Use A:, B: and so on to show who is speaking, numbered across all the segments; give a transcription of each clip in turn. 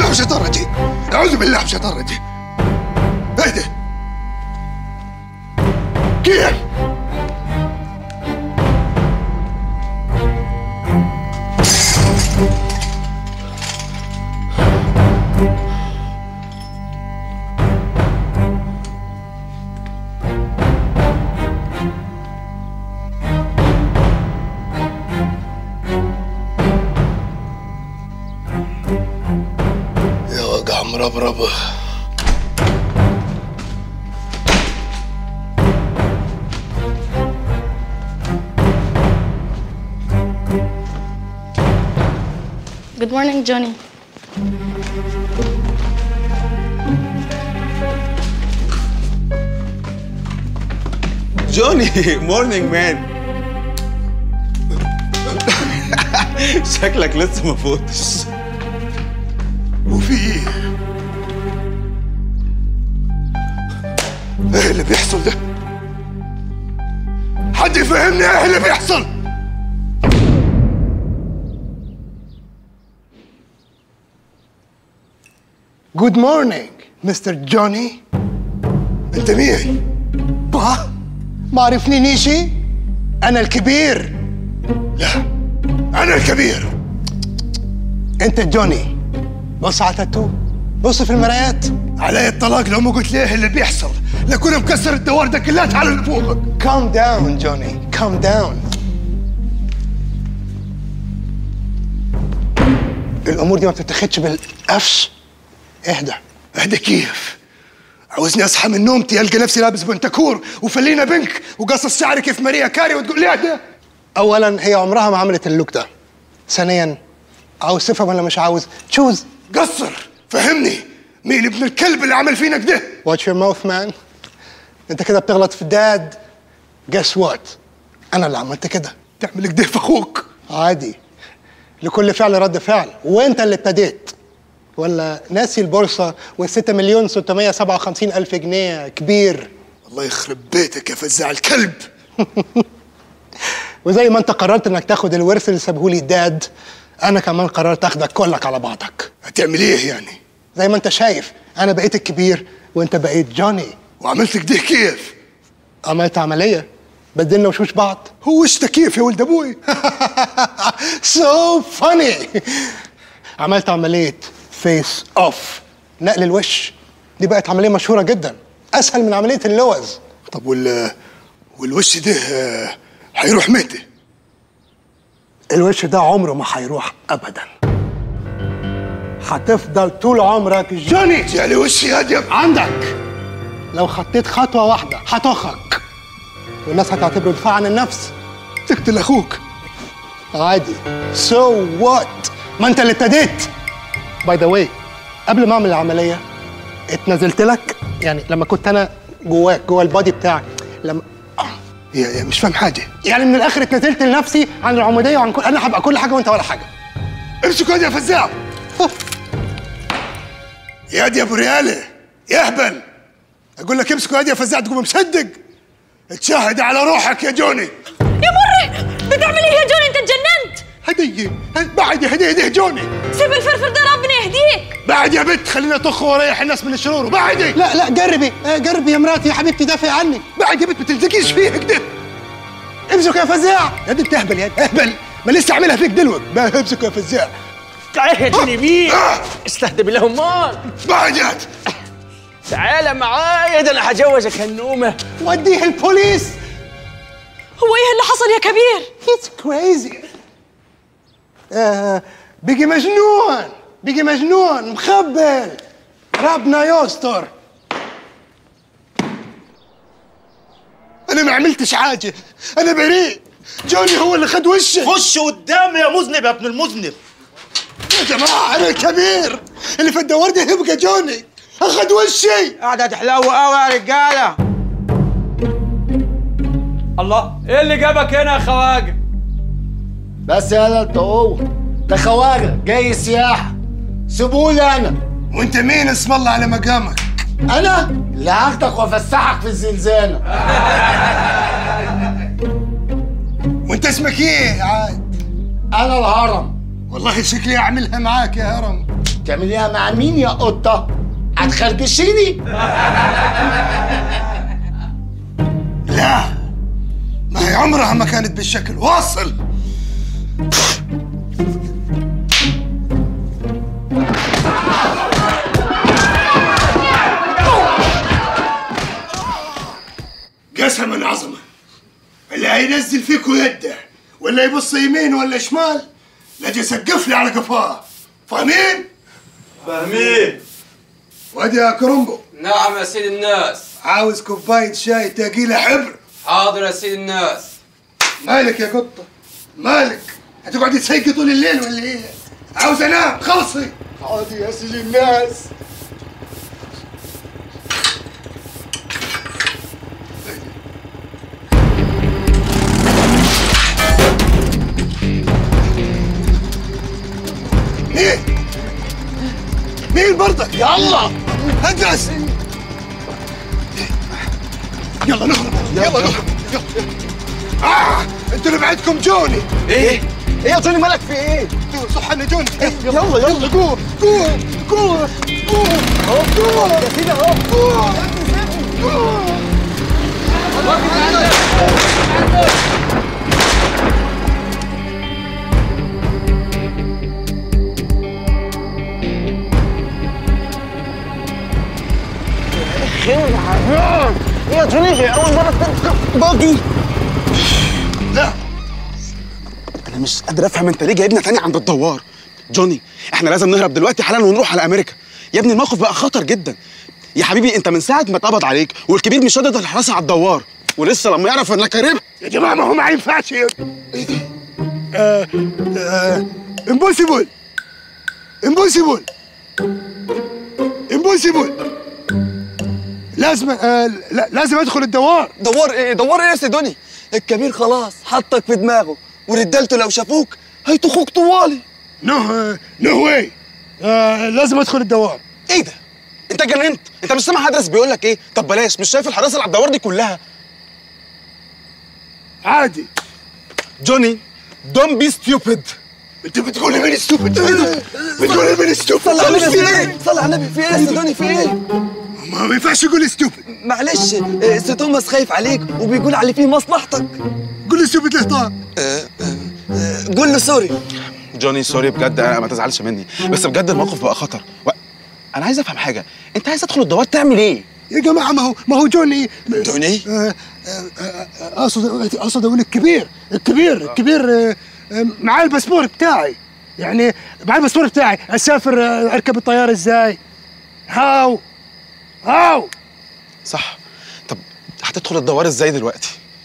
A: من الشيطان الرجيم اعوذ بالله من الشيطان الرجيم اهدى كيف يا وقع مربربه
B: Good morning, Johnny.
C: جوني مورنينج مان شكلك لسه ما فوتش
A: وفي ايه؟ ايه اللي بيحصل ده؟ حد يفهمني ايه اللي بيحصل؟ جود مورنينج مستر جوني انت مين؟ با ما عرفني نيشي؟ انا الكبير لا انا الكبير انت جوني بص على تاتو بص في المرايات علي الطلاق لو ما قلت لي ايه اللي بيحصل لكون مكسر الدوار ده كلها على اللي فوقك كام داون جوني كام داون الامور دي ما بتتاخدش بالقفش اهدى اهدى كيف عاوزني اصحى من نومتي القى نفسي لابس بنتكور وفلينا بنك وقصص شعري كيف ماريا كاري وتقول لي اهدى اولا هي عمرها ما عملت اللوك ده ثانيا عاوز تفهم ولا مش عاوز تشوز قصر فهمني مين ابن الكلب اللي عمل فينا كده واتش يور ماوث مان انت كده بتغلط في داد جس وات انا اللي عملت كده تعمل كده في اخوك عادي لكل فعل رد فعل وانت اللي ابتديت ولا ناسي البورصه وال6 مليون 657 الف جنيه كبير الله يخرب بيتك يا فزاع الكلب وزي ما انت قررت انك تاخد الورث اللي سابهولي داد انا كمان قررت اخدك كلك على بعضك هتعمل ايه يعني زي ما انت شايف انا بقيت الكبير وانت بقيت جوني وعملت كده كيف عملت عمليه بدلنا وشوش بعض هو وش كيف يا ولد ابوي سو فاني عملت عمليه فيس اوف نقل الوش دي بقت عمليه مشهوره جدا اسهل من عمليه اللوز طب وال والوش ده آه، هيروح متى الوش ده عمره ما هيروح ابدا هتفضل طول عمرك جوني يعني وشي هادي عندك لو خطيت خطوه واحده هتخك والناس هتعتبره دفاع عن النفس تقتل اخوك عادي سو so وات ما انت اللي ابتديت باي ذا واي قبل ما اعمل العمليه اتنزلت لك يعني لما كنت انا جواك جوا البادي بتاعك لما يا يا مش فاهم حاجه يعني من الاخر اتنزلت لنفسي عن العموديه وعن كل انا هبقى كل حاجه وانت ولا حاجه امسك يا فزاع يا دي يا ابو رياله يا اهبل اقول لك امسك يا فزاع تقوم مصدق تشاهد على روحك يا جوني
D: يا مري بتعمل ايه يا جوني انت اتجننت
A: هديه بعد هديه هديه جوني
D: سيب الفرفر ده ربنا يهديك
A: بعد يا بنت خلينا طخ وريح الناس من الشرور بعدي
E: لا لا جربي آه، جربي يا مراتي يا حبيبتي دافعي عني
A: بعد يا بنت ما تلتقيش فيها كده
E: امسك يا فزاع
A: يا دي بتهبل يا دي اهبل ما لسه عاملها فيك دلوقتي ما امسك يا فزاع
F: تعال يا جوني مين
A: آه.
F: استهدى بالله امال
A: بعد يا
F: تعال معايا ده انا هجوزك هالنومه
E: وديه البوليس
D: هو ايه اللي حصل يا كبير
E: اتس كريزي بيجي مجنون بيجي مجنون مخبل ربنا يستر
A: انا ما عملتش حاجه انا بريء جوني هو اللي خد وشي
G: خش قدامي يا مذنب يا ابن المذنب
A: يا جماعه انا الكبير اللي في الدوار ده يبقى جوني اخد وشي
F: قاعده تحلو قوي يا رجاله
H: الله ايه اللي جابك هنا يا خواجه
I: بس يلا انت هو ده خواجه جاي سياحه سيبولي انا
A: وانت مين اسم الله على مقامك
I: انا اللي هاخدك وافسحك في الزنزانه
A: وانت اسمك ايه عاد
I: انا الهرم
A: والله شكلي اعملها معاك يا هرم
I: تعمليها مع مين يا قطة؟ هتخربشيني؟
A: لا ما هي عمرها ما كانت بالشكل واصل قسما عظمة اللي هينزل فيكو يده ولا يبص يمين ولا شمال لاجي يسقف لي على قفاه فاهمين؟
F: فاهمين
A: وادي يا كرومبو
J: نعم يا سيد الناس
A: عاوز كوباية شاي تقيلة حبر
J: حاضر يا سيد الناس
A: مالك يا قطة مالك هتقعدي تسيقي طول الليل ولا ايه عاوز انام خلصي
I: حاضر يا سيدي الناس
A: مين مين برضك يلا ادرس يلا نهرب يلا نهرب يلا آه انتوا اللي بعدكم جوني
F: ايه
A: ايه يا جوني مالك في ايه؟ صح انا جوني يلا يلا يلا قوم قوم قوم قوم قوم يا سيدي اهو قوم قوم
F: يا جوني اول مره باجي
A: لا
C: انا مش قادر افهم انت ليه جايبنا تاني عند الدوار جوني احنا لازم نهرب دلوقتي حالا ونروح على امريكا يا ابني الموقف بقى خطر جدا يا حبيبي انت من ساعه ما اتقبض عليك والكبير مش شادد الحراسه على الدوار ولسه لما يعرف انك هربت
A: يا جماعه ما هو ما ينفعش ايه ده؟ آه آه امبوسيبل امبوسيبل امبوسيبل لازم آه لا لازم ادخل الدوار
F: دوار ايه دوار ايه يا سيدوني الكبير خلاص حطك في دماغه ورجالته لو شافوك هيطخوك طوالي
A: نو نو واي آه لازم ادخل الدوار
C: ايه ده انت جننت انت مش سامع هدرس بيقول لك ايه طب بلاش مش شايف الحراسه اللي على الدوار دي كلها
A: عادي
C: جوني دون بي ستيوبد
A: انت بتقول لي مين ستوبد بتقول لي مين ستوبد
F: صلى على النبي في ايه صلى على النبي في ايه يا سيدوني في ايه
A: ما ما ينفعش يقول ستوبد
F: معلش آه، سي توماس خايف عليك وبيقول على فيه مصلحتك
A: قول لي ستوبد ليه طار
F: آه، قول له سوري
C: جوني سوري بجد أنا ما تزعلش مني بس بجد الموقف بقى خطر و... انا عايز افهم حاجه انت عايز تدخل الدوار تعمل ايه
A: يا جماعه ما هو ما هو جوني
F: جوني
A: آه، آه، آه، اقصد اقصد اقول الكبير الكبير الكبير آه، آه، معاه الباسبور بتاعي يعني معاه الباسبور بتاعي اسافر آه، اركب الطياره ازاي هاو هاو
C: صح طب هتدخل الدوار ازاي دلوقتي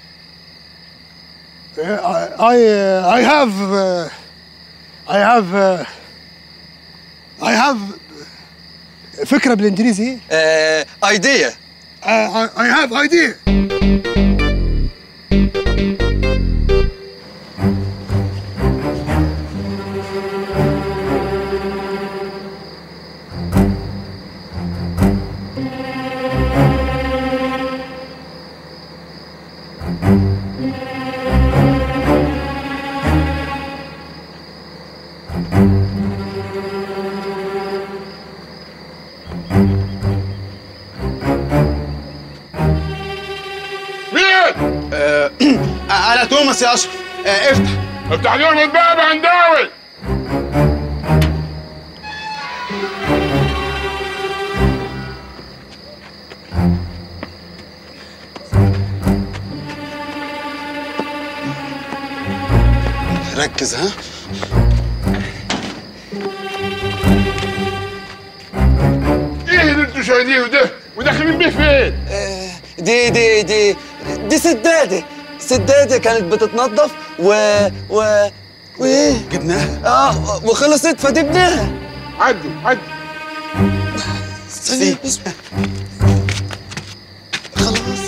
A: اي اي هاف اي هاف اي هاف فكره بالانجليزي
F: ايديا
A: اي هاف ايديا
C: آه انا توماس يا اشرف آه افتح
K: افتح لهم الباب يا هنداوي
C: ركز ها
K: ايه اللي انتوا شايلينه ده وداخلين بيه فين؟
F: دي دي دي دي سدادة سدادة كانت بتتنظف و و وايه
C: جبناها
F: اه وخلصت فجبناها
K: عدوا عدوا
F: ثانية بس خلاص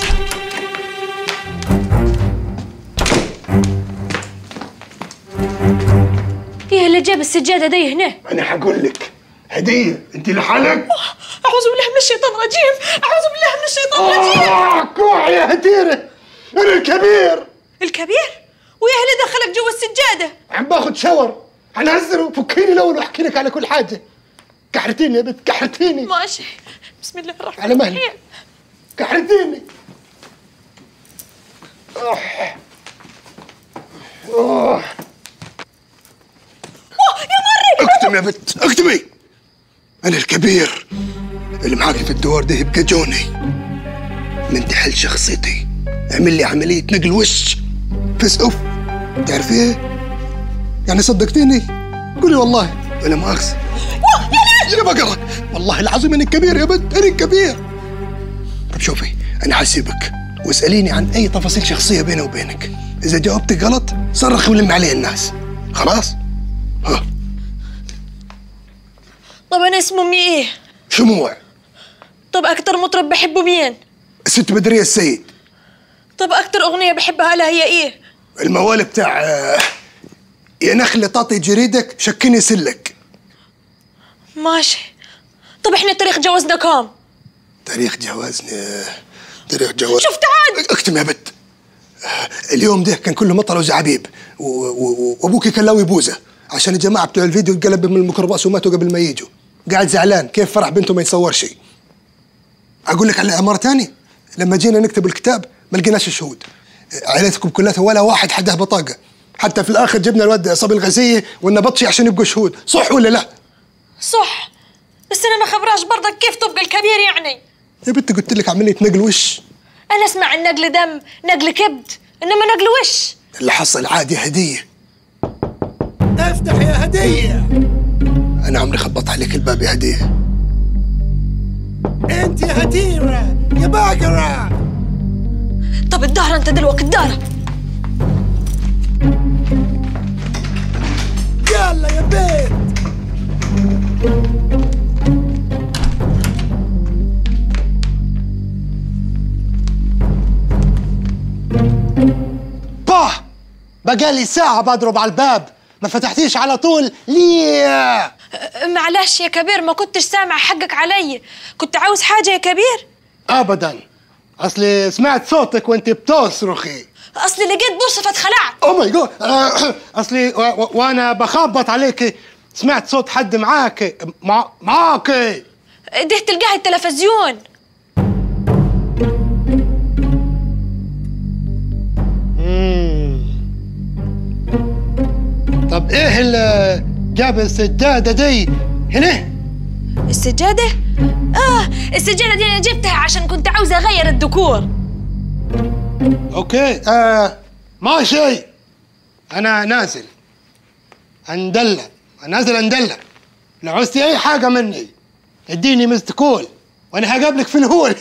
D: ايه اللي جاب السجادة دي هنا
A: انا حقول لك هديه انت لحالك
D: اعوذ بالله من الشيطان الرجيم اعوذ بالله من الشيطان الرجيم
A: آه كوع يا هديره انا الكبير
D: الكبير ويا اللي دخلك جوا السجادة
A: عم باخذ شاور هنهزره فكيني الاول واحكي لك على كل حاجه
E: كحرتيني يا بنت كحرتيني
D: ماشي بسم الله الرحمن
E: على مهلك.
D: الرحيم
E: كحرتيني أوح. أوح.
A: اكتم يا بنت اكتمي انا الكبير اللي معاك في الدوار ده يبقى جوني من تحل شخصيتي اعمل لي عملية نقل وش فس اوف تعرف ايه؟ يعني صدقتيني؟ قولي والله ولا مؤاخذة يا بقرة والله العظيم انك كبير يا بنت انا كبير طب شوفي انا حسيبك واسأليني عن اي تفاصيل شخصية بيني وبينك اذا جاوبتك غلط صرخي ولم عليه الناس خلاص؟ ها
D: طب انا اسم امي ايه
A: شموع
D: طب اكتر مطرب بحبه مين
A: الست بدرية السيد
D: طب اكتر اغنيه بحبها لها هي ايه
A: الموال بتاع آه، يا نخلة تعطي جريدك شكني سلك
D: ماشي طب احنا تاريخ جوازنا كام
A: تاريخ جوازنا تاريخ جواز
D: شوف تعال
A: اكتم يا بت آه، اليوم ده كان كله مطر وزعابيب و- و- وابوكي كان لاوي بوزه عشان الجماعه بتوع الفيديو اتقلب من الميكروباص وماتوا قبل ما يجوا قاعد زعلان كيف فرح بنته ما يتصور شيء اقول لك على امر تاني لما جينا نكتب الكتاب ما لقيناش شهود عائلتكم كلها ولا واحد حده بطاقه حتى في الاخر جبنا الواد صبي الغزيه والنبطشي عشان يبقوا شهود صح ولا لا
D: صح بس انا ما خبراش برضك كيف تبقى الكبير يعني
A: يا بنت قلت لك عمليه نقل وش
D: انا اسمع عن نقل دم نقل كبد انما نقل وش
A: اللي حصل عادي هديه
E: افتح يا هديه
A: انا عمري خبط عليك الباب يا هديه
E: انت يا هديره يا باقره
D: طب الدهر انت دلوقتي الدهر
E: يلا يا بيت باه بقالي ساعة بضرب على الباب ما فتحتيش على طول ليه
D: أه، معلش يا كبير ما كنتش سامع حقك علي كنت عاوز حاجه يا كبير
E: ابدا اصلي سمعت صوتك وانت بتصرخي
D: اصلي لقيت بورصه فاتخلعت
E: او ماي جاد اصلي و- و- وانا بخبط عليك سمعت صوت حد معاك مع معاك
D: ده تلقاها التلفزيون
E: طب ايه اللي جاب السجادة دي هنا
D: السجاده اه السجاده دي انا جبتها عشان كنت عاوزه اغير الديكور
E: اوكي آه ماشي انا نازل اندلع نازل اندلع لو عوزتي اي حاجة مني اديني مست كول وانا هقابلك في الهول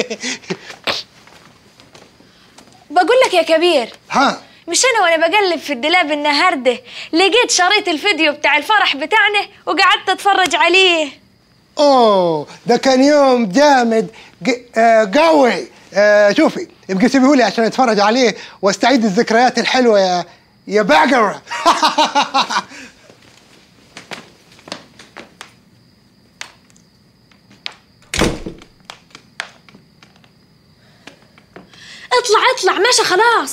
D: بقول لك يا كبير
E: ها
D: مش انا وانا بقلب في الدولاب النهارده لقيت شريط الفيديو بتاع الفرح بتاعنا وقعدت اتفرج عليه
E: اوه ده كان يوم جامد ج- آه، قوي آه، شوفي ابقي سيبيهولي عشان اتفرج عليه واستعيد الذكريات الحلوه يا يا باقرة
D: اطلع اطلع ماشي خلاص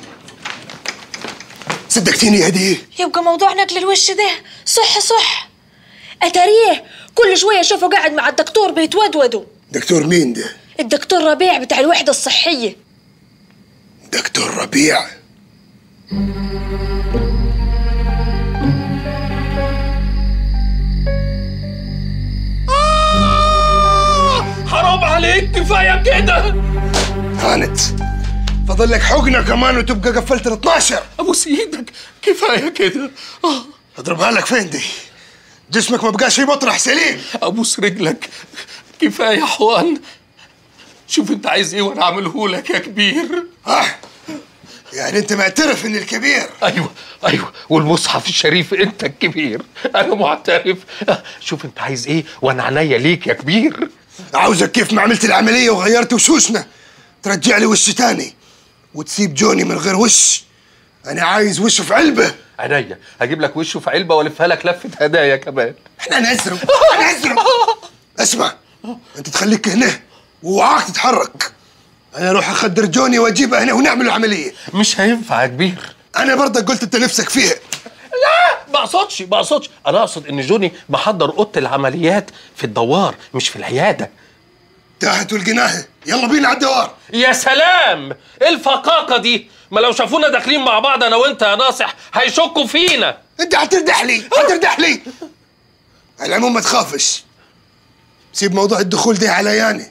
A: صدقتيني يا هديه
D: يبقى موضوع نقل الوش ده صح صح اتاريه كل شويه اشوفه قاعد مع الدكتور بيتودودوا
A: دكتور مين ده
D: الدكتور ربيع بتاع الوحده الصحيه
A: دكتور ربيع
H: حرام عليك كفايه كده
A: هانت فضل لك حقنه كمان وتبقى قفلت ال 12
H: ابوس ايدك كفايه كده آه.
A: اضربها لك فين دي جسمك ما بقاش مطرح سليم
H: ابوس رجلك كفايه حوان شوف انت عايز ايه وانا اعمله لك يا كبير
A: ها يعني انت معترف اني الكبير
H: ايوه ايوه والمصحف الشريف انت الكبير انا معترف شوف انت عايز ايه وانا عينيا ليك يا كبير
A: عاوزك كيف ما عملت العمليه وغيرت وشوشنا ترجع لي وش تاني وتسيب جوني من غير وش انا عايز وش في علبه
H: عينيا هجيب لك وشه في علبه والفها لك لفه هدايا كمان
A: احنا نزرم نزرم اسمع انت تخليك هنا ووعاك تتحرك انا اروح اخدر جوني واجيبه هنا ونعمل العمليه
H: مش هينفع يا كبير
A: انا برضك قلت انت نفسك فيها
H: لا ما اقصدش ما اقصدش انا اقصد ان جوني محضر اوضه العمليات في الدوار مش في العياده
A: تحت والجناح يلا بينا على الدوار
H: يا سلام ايه الفقاقه دي ما لو شافونا داخلين مع بعض انا وانت يا ناصح هيشكوا فينا
A: انت هتردح لي هتردح لي على العموم ما تخافش سيب موضوع الدخول ده على ياني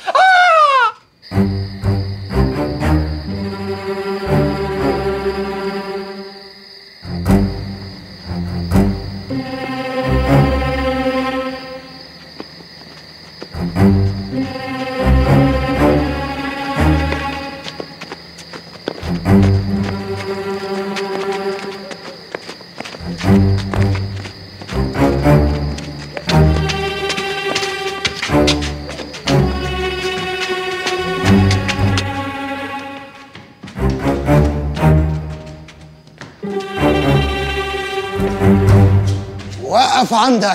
A: وقف عندك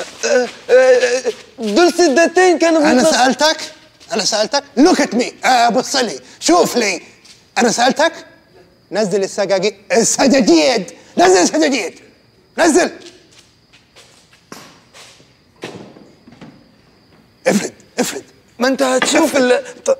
F: دول سداتين كانوا
A: انا
F: بيتنط-
A: سالتك انا سالتك لوك ات مي بص لي شوف لي انا سالتك نزل السجاجيد السجاجيد نزل السجاجيد نزل افرد افرد
F: ما انت هتشوف ال... ط-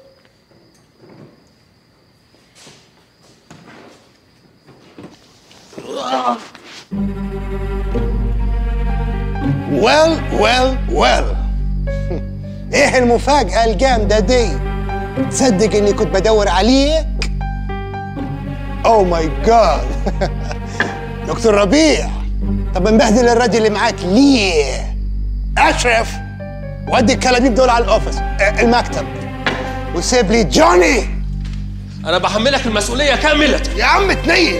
A: ويل ويل ويل ايه المفاجأة الجامدة دي؟ تصدق اني كنت بدور عليك؟ اوه ماي جاد دكتور ربيع طب مبهدل الراجل اللي معاك ليه؟ اشرف ودي الكلابيب دول على الاوفيس آه، المكتب وسيب لي جوني
H: انا بحملك المسؤوليه كامله
A: يا عم تنيل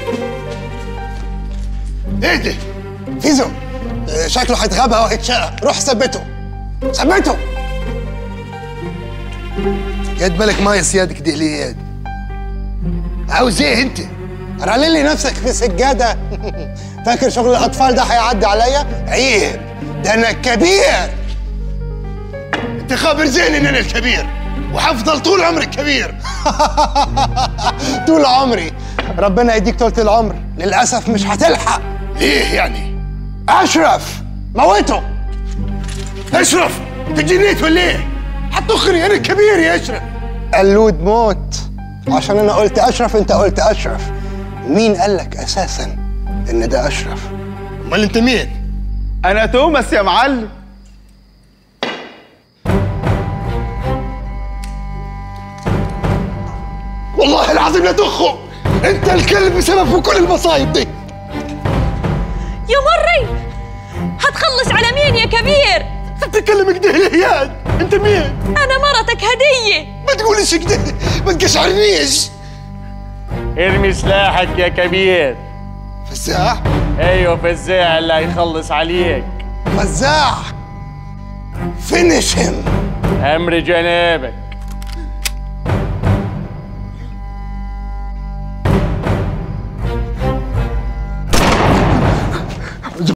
A: ايه ده؟ فيزو آه، شكله هيتغابى او هيتشقى روح ثبته ثبته يد ملك مايس يدك دي ليه يد عاوز ايه انت؟ رلي لي نفسك في سجادة فاكر شغل الأطفال ده هيعدي عليا؟ عيب ده أنا الكبير أنت خابر زين إن أنا الكبير وحفضل طول عمري كبير طول عمري ربنا يديك طولة العمر للأسف مش هتلحق ليه يعني؟ أشرف موته أشرف أنت جنيت ولا إيه؟ هتخري أنا الكبير يا أشرف قلود موت عشان أنا قلت أشرف أنت قلت أشرف مين قال لك أساسا إن ده أشرف؟ أمال أنت مين؟
C: انا توماس يا معلم
A: والله العظيم لا تخو أنت الكلب بسبب في كل المصايب دي
D: يا مري هتخلص على مين يا كبير
A: تتكلم كده ليه ياد انت مين
D: انا مرتك هديه
A: ما تقولش كده ما تقشعرنيش
L: ارمي سلاحك يا كبير
A: فزاع
L: ايوه فزاع اللي هيخلص عليك
A: فزاع فينيش هيم
L: امر جنابك